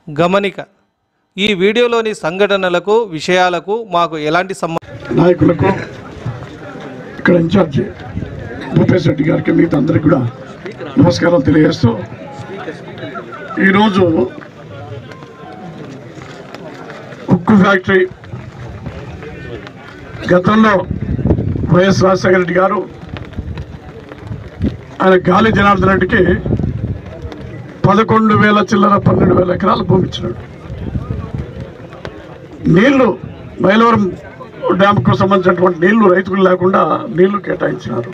గమనిక ఈ వీడియోలోని సంఘటనలకు విషయాలకు మాకు ఎలాంటి సంబంధం నాయకులకు ఇక్కడ ఇన్ఛార్జి భూపేశ్ రెడ్డి గారికి మిగతా అందరికి కూడా నమస్కారాలు తెలియజేస్తూ ఈరోజు ఉక్కు ఫ్యాక్టరీ గతంలో వైఎస్ రాజశేఖర రెడ్డి గారు ఆయన గాలి జనార్దన్ రెడ్డికి పదకొండు వేల చిల్లర పన్నెండు వేల ఎకరాలు భూమి ఇచ్చినాడు నీళ్లు మైలవరం డ్యామ్కు సంబంధించినటువంటి నీళ్లు రైతులు లేకుండా నీళ్లు కేటాయించినారు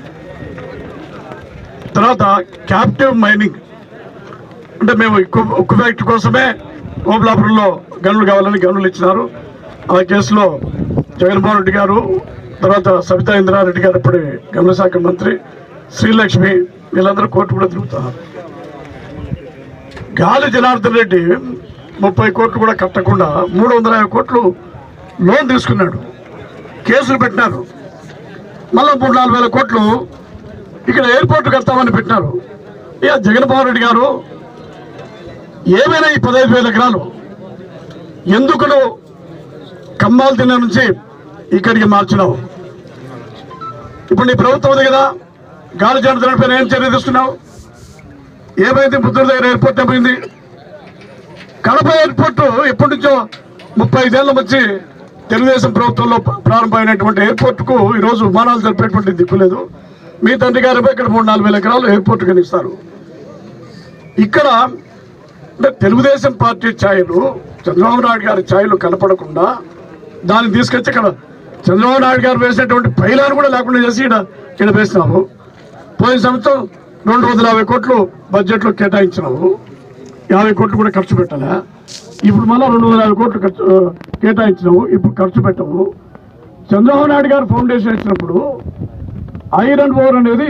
తర్వాత క్యాప్టివ్ మైనింగ్ అంటే మేము ఉక్కు ఉక్కు ఫ్యాక్టరీ కోసమే ఓబులాపురంలో గనులు కావాలని గనులు ఇచ్చినారు ఆ కేసులో జగన్మోహన్ రెడ్డి గారు తర్వాత సబితా ఇంద్రారెడ్డి గారు ఇప్పటి గనుల శాఖ మంత్రి శ్రీలక్ష్మి వీళ్ళందరూ కోర్టు కూడా తిరుగుతున్నారు గాలి జనార్దన్ రెడ్డి ముప్పై కోట్లు కూడా కట్టకుండా మూడు వందల యాభై కోట్లు లోన్ తీసుకున్నాడు కేసులు పెట్టినారు మళ్ళీ మూడు నాలుగు వేల కోట్లు ఇక్కడ ఎయిర్పోర్ట్ కడతామని పెట్టినారు ఇక జగన్మోహన్ రెడ్డి గారు ఏమైనా ఈ పదహైదు వేల ఎకరాలు ఎందుకు నువ్వు కమ్మాల తిన్న నుంచి ఇక్కడికి మార్చినావు ఇప్పుడు నీ ప్రభుత్వం ఉంది కదా గాలి జనార్దన్ పైన ఏం చర్య తీసుకున్నావు ఏమైంది ముద్ర దగ్గర ఎయిర్పోర్ట్ ఏమైంది కడప ఎయిర్పోర్ట్ ఎప్పటి నుంచో ముప్పై ఐదేళ్ల నుంచి తెలుగుదేశం ప్రభుత్వంలో ప్రారంభమైనటువంటి ఎయిర్పోర్ట్కు ఈరోజు విమానాలు జరిపేటువంటి దిక్కు లేదు మీ తండ్రి గారు ఇక్కడ మూడు నాలుగు వేల ఎకరాలు ఎయిర్పోర్ట్ కనిస్తారు ఇక్కడ అంటే తెలుగుదేశం పార్టీ ఛాయలు చంద్రబాబు నాయుడు గారి ఛాయలు కనపడకుండా దాన్ని తీసుకొచ్చి ఇక్కడ చంద్రబాబు నాయుడు గారు వేసినటువంటి పైలాను కూడా లేకుండా చేసి ఇక్కడ ఇక్కడ వేసినాము పోయిన సంవత్సరం రెండు వందల యాభై కోట్లు బడ్జెట్లో కేటాయించినావు యాభై కోట్లు కూడా ఖర్చు పెట్టాలా ఇప్పుడు మళ్ళీ రెండు వందల యాభై కోట్లు ఖర్చు కేటాయించినావు ఇప్పుడు ఖర్చు పెట్టవు చంద్రబాబు నాయుడు గారు ఫౌండేషన్ ఇచ్చినప్పుడు ఐరన్ ఓర్ అనేది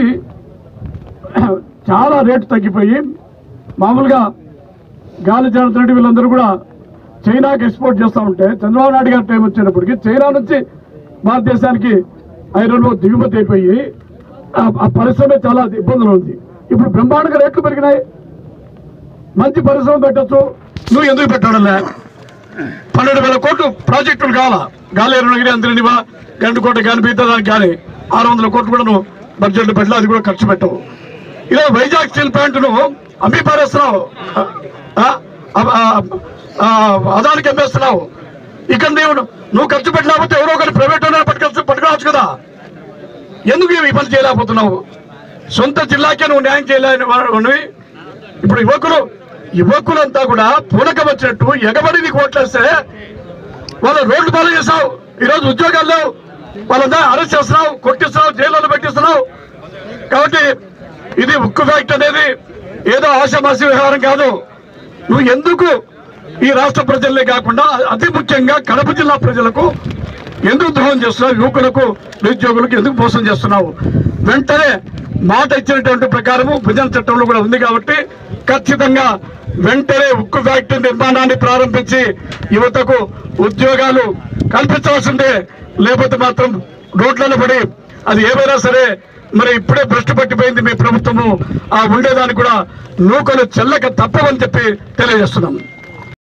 చాలా రేటు తగ్గిపోయి మామూలుగా గాలి జనార్దన్ రెడ్డి వీళ్ళందరూ కూడా చైనాకి ఎక్స్పోర్ట్ చేస్తూ ఉంటే చంద్రబాబు నాయుడు గారి టైం వచ్చేటప్పటికి చైనా నుంచి భారతదేశానికి ఐరన్ ఓర్ దిగుమతి అయిపోయి ఆ- ఆ పరిశ్రమ చాలా ఇబ్బందులు ఉంది ఇప్పుడు బ్రహ్మాండంగా రేట్లు పెరిగినాయి మంచి పరిశ్రమ పెట్టచ్చు నువ్వు ఎందుకు పెట్టాడలే పన్నెండు వేల కోట్లు ప్రాజెక్టులు కావాలా గాలి ఎరువులగిరి అందరినివా గండుకోట కానీ మిగతా దానికి కానీ ఆరు వందల కోట్లు కూడా నువ్వు బడ్జెట్ పెట్టలే అది కూడా ఖర్చు పెట్టవు ఇలా వైజాగ్ స్టీల్ ప్లాంట్ ను అమ్మి పారేస్తున్నావు ఆ? ఆ, ఆ, ఆ, అదానికి అమ్మేస్తున్నావు ఇక్కడ నీవు నువ్వు ఖర్చు పెట్టలేకపోతే ఎవరో ఒకరి ప్రైవేట్ పట్టుకొచ్చు పట్టుకోవచ్చు కదా ఎందుకు ఈ పని చేయలేకపోతున్నావు సొంత జిల్లాకే నువ్వు న్యాయం చేయలేని వాడివి. ఇప్పుడు యువకులు యువకులంతా కూడా పూనకం వచ్చినట్టు ఎగబడి నీకు ఓట్లేస్తే వాళ్ళ రోడ్లు పాలు చేసావు ఈరోజు ఉద్యోగాలు లేవు వాళ్ళంతా అరెస్ట్ చేస్తున్నావు కొట్టిస్తున్నావు జైల్లో పెట్టిస్తున్నావు కాబట్టి ఇది ఉక్కు ఫ్యాక్ట్ అనేది ఏదో ఆశామాసి వ్యవహారం కాదు నువ్వు ఎందుకు ఈ రాష్ట్ర ప్రజలే కాకుండా అతి ముఖ్యంగా కడప జిల్లా ప్రజలకు ఎందుకు ద్రోహం చేస్తున్నావు యువకులకు నిరుద్యోగులకు ఎందుకు మోసం చేస్తున్నావు వెంటనే మాట ఇచ్చినటువంటి ప్రకారము భుజన చట్టంలో కూడా ఉంది కాబట్టి ఖచ్చితంగా వెంటనే ఉక్కు ఫ్యాక్టరీ నిర్మాణాన్ని ప్రారంభించి యువతకు ఉద్యోగాలు కల్పించవలసిందే లేకపోతే మాత్రం రోడ్లలో పడి అది ఏమైనా సరే మరి ఇప్పుడే భ్రష్టు పట్టిపోయింది మీ ప్రభుత్వము ఆ ఉండేదాన్ని కూడా నూకలు చెల్లక తప్పవని చెప్పి తెలియజేస్తున్నాం